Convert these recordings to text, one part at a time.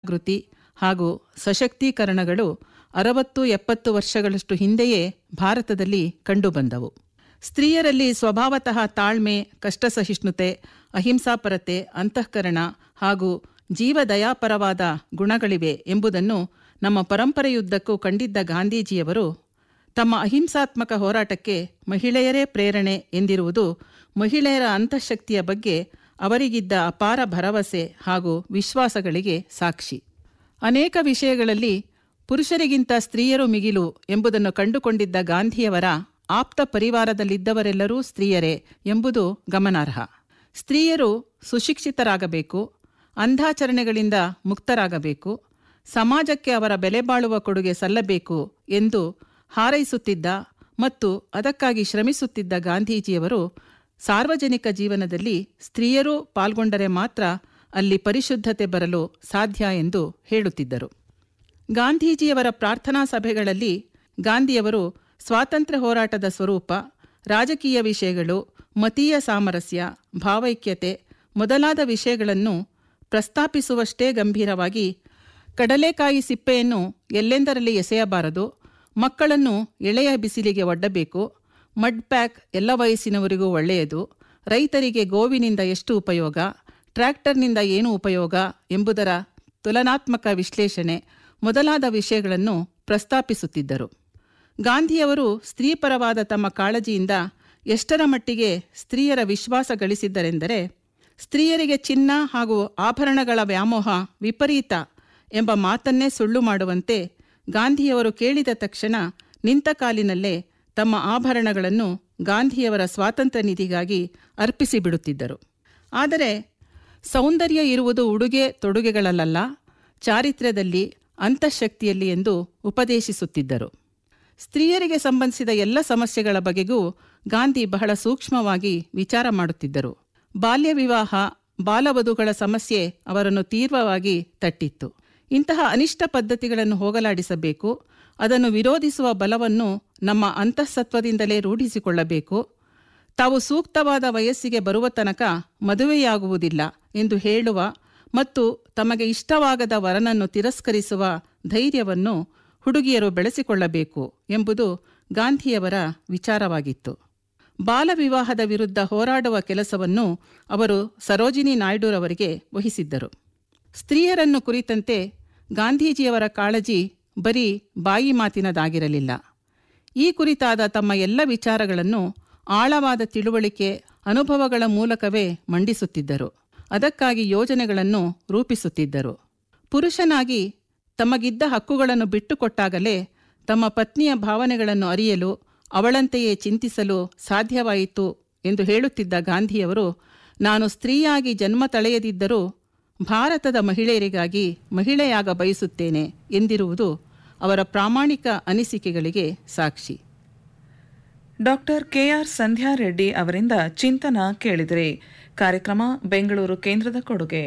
ಜಾಗೃತಿ ಹಾಗೂ ಸಶಕ್ತೀಕರಣಗಳು ಅರವತ್ತು ಎಪ್ಪತ್ತು ವರ್ಷಗಳಷ್ಟು ಹಿಂದೆಯೇ ಭಾರತದಲ್ಲಿ ಕಂಡುಬಂದವು ಸ್ತ್ರೀಯರಲ್ಲಿ ಸ್ವಭಾವತಃ ತಾಳ್ಮೆ ಕಷ್ಟಸಹಿಷ್ಣುತೆ ಅಹಿಂಸಾಪರತೆ ಅಂತಃಕರಣ ಹಾಗೂ ಜೀವದಯಾಪರವಾದ ಗುಣಗಳಿವೆ ಎಂಬುದನ್ನು ನಮ್ಮ ಪರಂಪರೆಯುದ್ದಕ್ಕೂ ಕಂಡಿದ್ದ ಗಾಂಧೀಜಿಯವರು ತಮ್ಮ ಅಹಿಂಸಾತ್ಮಕ ಹೋರಾಟಕ್ಕೆ ಮಹಿಳೆಯರೇ ಪ್ರೇರಣೆ ಎಂದಿರುವುದು ಮಹಿಳೆಯರ ಅಂತಃಶಕ್ತಿಯ ಬಗ್ಗೆ ಅವರಿಗಿದ್ದ ಅಪಾರ ಭರವಸೆ ಹಾಗೂ ವಿಶ್ವಾಸಗಳಿಗೆ ಸಾಕ್ಷಿ ಅನೇಕ ವಿಷಯಗಳಲ್ಲಿ ಪುರುಷರಿಗಿಂತ ಸ್ತ್ರೀಯರು ಮಿಗಿಲು ಎಂಬುದನ್ನು ಕಂಡುಕೊಂಡಿದ್ದ ಗಾಂಧಿಯವರ ಆಪ್ತ ಪರಿವಾರದಲ್ಲಿದ್ದವರೆಲ್ಲರೂ ಸ್ತ್ರೀಯರೇ ಎಂಬುದು ಗಮನಾರ್ಹ ಸ್ತ್ರೀಯರು ಸುಶಿಕ್ಷಿತರಾಗಬೇಕು ಅಂಧಾಚರಣೆಗಳಿಂದ ಮುಕ್ತರಾಗಬೇಕು ಸಮಾಜಕ್ಕೆ ಅವರ ಬೆಲೆ ಬಾಳುವ ಕೊಡುಗೆ ಸಲ್ಲಬೇಕು ಎಂದು ಹಾರೈಸುತ್ತಿದ್ದ ಮತ್ತು ಅದಕ್ಕಾಗಿ ಶ್ರಮಿಸುತ್ತಿದ್ದ ಗಾಂಧೀಜಿಯವರು ಸಾರ್ವಜನಿಕ ಜೀವನದಲ್ಲಿ ಸ್ತ್ರೀಯರೂ ಪಾಲ್ಗೊಂಡರೆ ಮಾತ್ರ ಅಲ್ಲಿ ಪರಿಶುದ್ಧತೆ ಬರಲು ಸಾಧ್ಯ ಎಂದು ಹೇಳುತ್ತಿದ್ದರು ಗಾಂಧೀಜಿಯವರ ಪ್ರಾರ್ಥನಾ ಸಭೆಗಳಲ್ಲಿ ಗಾಂಧಿಯವರು ಸ್ವಾತಂತ್ರ್ಯ ಹೋರಾಟದ ಸ್ವರೂಪ ರಾಜಕೀಯ ವಿಷಯಗಳು ಮತೀಯ ಸಾಮರಸ್ಯ ಭಾವೈಕ್ಯತೆ ಮೊದಲಾದ ವಿಷಯಗಳನ್ನು ಪ್ರಸ್ತಾಪಿಸುವಷ್ಟೇ ಗಂಭೀರವಾಗಿ ಕಡಲೆಕಾಯಿ ಸಿಪ್ಪೆಯನ್ನು ಎಲ್ಲೆಂದರಲ್ಲಿ ಎಸೆಯಬಾರದು ಮಕ್ಕಳನ್ನು ಎಳೆಯ ಬಿಸಿಲಿಗೆ ಒಡ್ಡಬೇಕು ಮಡ್ ಪ್ಯಾಕ್ ಎಲ್ಲ ವಯಸ್ಸಿನವರಿಗೂ ಒಳ್ಳೆಯದು ರೈತರಿಗೆ ಗೋವಿನಿಂದ ಎಷ್ಟು ಉಪಯೋಗ ಟ್ರ್ಯಾಕ್ಟರ್ನಿಂದ ಏನು ಉಪಯೋಗ ಎಂಬುದರ ತುಲನಾತ್ಮಕ ವಿಶ್ಲೇಷಣೆ ಮೊದಲಾದ ವಿಷಯಗಳನ್ನು ಪ್ರಸ್ತಾಪಿಸುತ್ತಿದ್ದರು ಗಾಂಧಿಯವರು ಸ್ತ್ರೀಪರವಾದ ತಮ್ಮ ಕಾಳಜಿಯಿಂದ ಎಷ್ಟರ ಮಟ್ಟಿಗೆ ಸ್ತ್ರೀಯರ ವಿಶ್ವಾಸ ಗಳಿಸಿದ್ದರೆಂದರೆ ಸ್ತ್ರೀಯರಿಗೆ ಚಿನ್ನ ಹಾಗೂ ಆಭರಣಗಳ ವ್ಯಾಮೋಹ ವಿಪರೀತ ಎಂಬ ಮಾತನ್ನೇ ಸುಳ್ಳು ಮಾಡುವಂತೆ ಗಾಂಧಿಯವರು ಕೇಳಿದ ತಕ್ಷಣ ನಿಂತ ಕಾಲಿನಲ್ಲೇ ತಮ್ಮ ಆಭರಣಗಳನ್ನು ಗಾಂಧಿಯವರ ಸ್ವಾತಂತ್ರ್ಯ ನಿಧಿಗಾಗಿ ಅರ್ಪಿಸಿಬಿಡುತ್ತಿದ್ದರು ಆದರೆ ಸೌಂದರ್ಯ ಇರುವುದು ಉಡುಗೆ ತೊಡುಗೆಗಳಲ್ಲ ಚಾರಿತ್ರ್ಯದಲ್ಲಿ ಅಂತಃಶಕ್ತಿಯಲ್ಲಿ ಎಂದು ಉಪದೇಶಿಸುತ್ತಿದ್ದರು ಸ್ತ್ರೀಯರಿಗೆ ಸಂಬಂಧಿಸಿದ ಎಲ್ಲ ಸಮಸ್ಯೆಗಳ ಬಗೆಗೂ ಗಾಂಧಿ ಬಹಳ ಸೂಕ್ಷ್ಮವಾಗಿ ವಿಚಾರ ಮಾಡುತ್ತಿದ್ದರು ಬಾಲ್ಯ ವಿವಾಹ ಬಾಲವಧುಗಳ ಸಮಸ್ಯೆ ಅವರನ್ನು ತೀವ್ರವಾಗಿ ತಟ್ಟಿತ್ತು ಇಂತಹ ಅನಿಷ್ಟ ಪದ್ಧತಿಗಳನ್ನು ಹೋಗಲಾಡಿಸಬೇಕು ಅದನ್ನು ವಿರೋಧಿಸುವ ಬಲವನ್ನು ನಮ್ಮ ಅಂತಃಸತ್ವದಿಂದಲೇ ರೂಢಿಸಿಕೊಳ್ಳಬೇಕು ತಾವು ಸೂಕ್ತವಾದ ವಯಸ್ಸಿಗೆ ಬರುವ ತನಕ ಮದುವೆಯಾಗುವುದಿಲ್ಲ ಎಂದು ಹೇಳುವ ಮತ್ತು ತಮಗೆ ಇಷ್ಟವಾಗದ ವರನನ್ನು ತಿರಸ್ಕರಿಸುವ ಧೈರ್ಯವನ್ನು ಹುಡುಗಿಯರು ಬೆಳೆಸಿಕೊಳ್ಳಬೇಕು ಎಂಬುದು ಗಾಂಧಿಯವರ ವಿಚಾರವಾಗಿತ್ತು ಬಾಲವಿವಾಹದ ವಿರುದ್ಧ ಹೋರಾಡುವ ಕೆಲಸವನ್ನು ಅವರು ಸರೋಜಿನಿ ನಾಯ್ಡುರವರಿಗೆ ವಹಿಸಿದ್ದರು ಸ್ತ್ರೀಯರನ್ನು ಕುರಿತಂತೆ ಗಾಂಧೀಜಿಯವರ ಕಾಳಜಿ ಬರೀ ಬಾಯಿ ಮಾತಿನದಾಗಿರಲಿಲ್ಲ ಈ ಕುರಿತಾದ ತಮ್ಮ ಎಲ್ಲ ವಿಚಾರಗಳನ್ನು ಆಳವಾದ ತಿಳುವಳಿಕೆ ಅನುಭವಗಳ ಮೂಲಕವೇ ಮಂಡಿಸುತ್ತಿದ್ದರು ಅದಕ್ಕಾಗಿ ಯೋಜನೆಗಳನ್ನು ರೂಪಿಸುತ್ತಿದ್ದರು ಪುರುಷನಾಗಿ ತಮಗಿದ್ದ ಹಕ್ಕುಗಳನ್ನು ಬಿಟ್ಟುಕೊಟ್ಟಾಗಲೇ ತಮ್ಮ ಪತ್ನಿಯ ಭಾವನೆಗಳನ್ನು ಅರಿಯಲು ಅವಳಂತೆಯೇ ಚಿಂತಿಸಲು ಸಾಧ್ಯವಾಯಿತು ಎಂದು ಹೇಳುತ್ತಿದ್ದ ಗಾಂಧಿಯವರು ನಾನು ಸ್ತ್ರೀಯಾಗಿ ಜನ್ಮ ತಳೆಯದಿದ್ದರೂ ಭಾರತದ ಮಹಿಳೆಯರಿಗಾಗಿ ಮಹಿಳೆಯಾಗ ಬಯಸುತ್ತೇನೆ ಎಂದಿರುವುದು ಅವರ ಪ್ರಾಮಾಣಿಕ ಅನಿಸಿಕೆಗಳಿಗೆ ಸಾಕ್ಷಿ ಡಾಕ್ಟರ್ ಕೆಆರ್ ಸಂಧ್ಯಾ ರೆಡ್ಡಿ ಅವರಿಂದ ಚಿಂತನ ಕೇಳಿದರೆ ಕಾರ್ಯಕ್ರಮ ಬೆಂಗಳೂರು ಕೇಂದ್ರದ ಕೊಡುಗೆ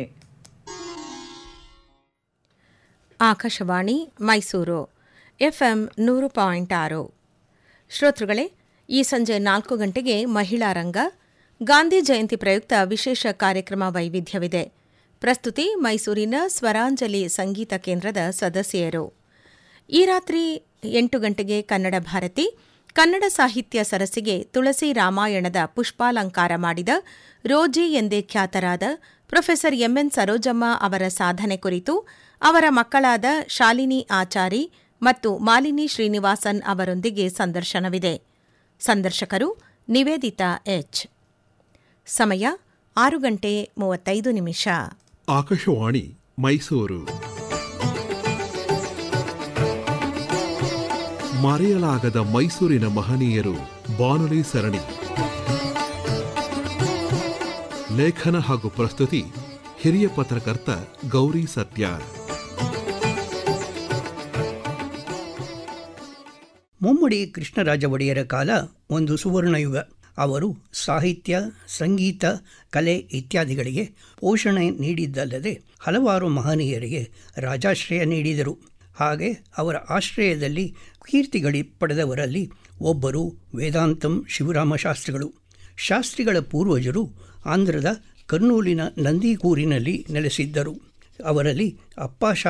ಆಕಾಶವಾಣಿ ಮೈಸೂರು ಎಫ್ಎಂ ನೂರು ಪಾಯಿಂಟ್ ಆರು ಶ್ರೋತೃಗಳೇ ಈ ಸಂಜೆ ನಾಲ್ಕು ಗಂಟೆಗೆ ಮಹಿಳಾ ರಂಗ ಗಾಂಧಿ ಜಯಂತಿ ಪ್ರಯುಕ್ತ ವಿಶೇಷ ಕಾರ್ಯಕ್ರಮ ವೈವಿಧ್ಯವಿದೆ ಪ್ರಸ್ತುತಿ ಮೈಸೂರಿನ ಸ್ವರಾಂಜಲಿ ಸಂಗೀತ ಕೇಂದ್ರದ ಸದಸ್ಯರು ಈ ರಾತ್ರಿ ಎಂಟು ಗಂಟೆಗೆ ಕನ್ನಡ ಭಾರತಿ ಕನ್ನಡ ಸಾಹಿತ್ಯ ಸರಸಿಗೆ ತುಳಸಿ ರಾಮಾಯಣದ ಪುಷ್ಪಾಲಂಕಾರ ಮಾಡಿದ ರೋಜಿ ಎಂದೇ ಖ್ಯಾತರಾದ ಪ್ರೊಫೆಸರ್ ಎಂಎನ್ ಸರೋಜಮ್ಮ ಅವರ ಸಾಧನೆ ಕುರಿತು ಅವರ ಮಕ್ಕಳಾದ ಶಾಲಿನಿ ಆಚಾರಿ ಮತ್ತು ಮಾಲಿನಿ ಶ್ರೀನಿವಾಸನ್ ಅವರೊಂದಿಗೆ ಸಂದರ್ಶನವಿದೆ ಸಂದರ್ಶಕರು ನಿವೇದಿತಾ ಎಚ್ ಸಮಯ ಆರು ಗಂಟೆ ಮೂವತ್ತೈದು ನಿಮಿಷ ಆಕಾಶವಾಣಿ ಮೈಸೂರು ಮರೆಯಲಾಗದ ಮೈಸೂರಿನ ಮಹನೀಯರು ಬಾನುಲಿ ಸರಣಿ ಲೇಖನ ಹಾಗೂ ಪ್ರಸ್ತುತಿ ಹಿರಿಯ ಪತ್ರಕರ್ತ ಗೌರಿ ಸತ್ಯ ಮುಮ್ಮಡಿ ಕೃಷ್ಣರಾಜ ಒಡೆಯರ ಕಾಲ ಒಂದು ಸುವರ್ಣಯುಗ ಅವರು ಸಾಹಿತ್ಯ ಸಂಗೀತ ಕಲೆ ಇತ್ಯಾದಿಗಳಿಗೆ ಪೋಷಣೆ ನೀಡಿದ್ದಲ್ಲದೆ ಹಲವಾರು ಮಹನೀಯರಿಗೆ ರಾಜಾಶ್ರಯ ನೀಡಿದರು ಹಾಗೆ ಅವರ ಆಶ್ರಯದಲ್ಲಿ ಕೀರ್ತಿಗಳಿ ಪಡೆದವರಲ್ಲಿ ಒಬ್ಬರು ವೇದಾಂತಂ ಶಿವರಾಮ ಶಾಸ್ತ್ರಿಗಳು ಶಾಸ್ತ್ರಿಗಳ ಪೂರ್ವಜರು ಆಂಧ್ರದ ಕರ್ನೂಲಿನ ನಂದಿಗೂರಿನಲ್ಲಿ ನೆಲೆಸಿದ್ದರು ಅವರಲ್ಲಿ ಅಪ್ಪ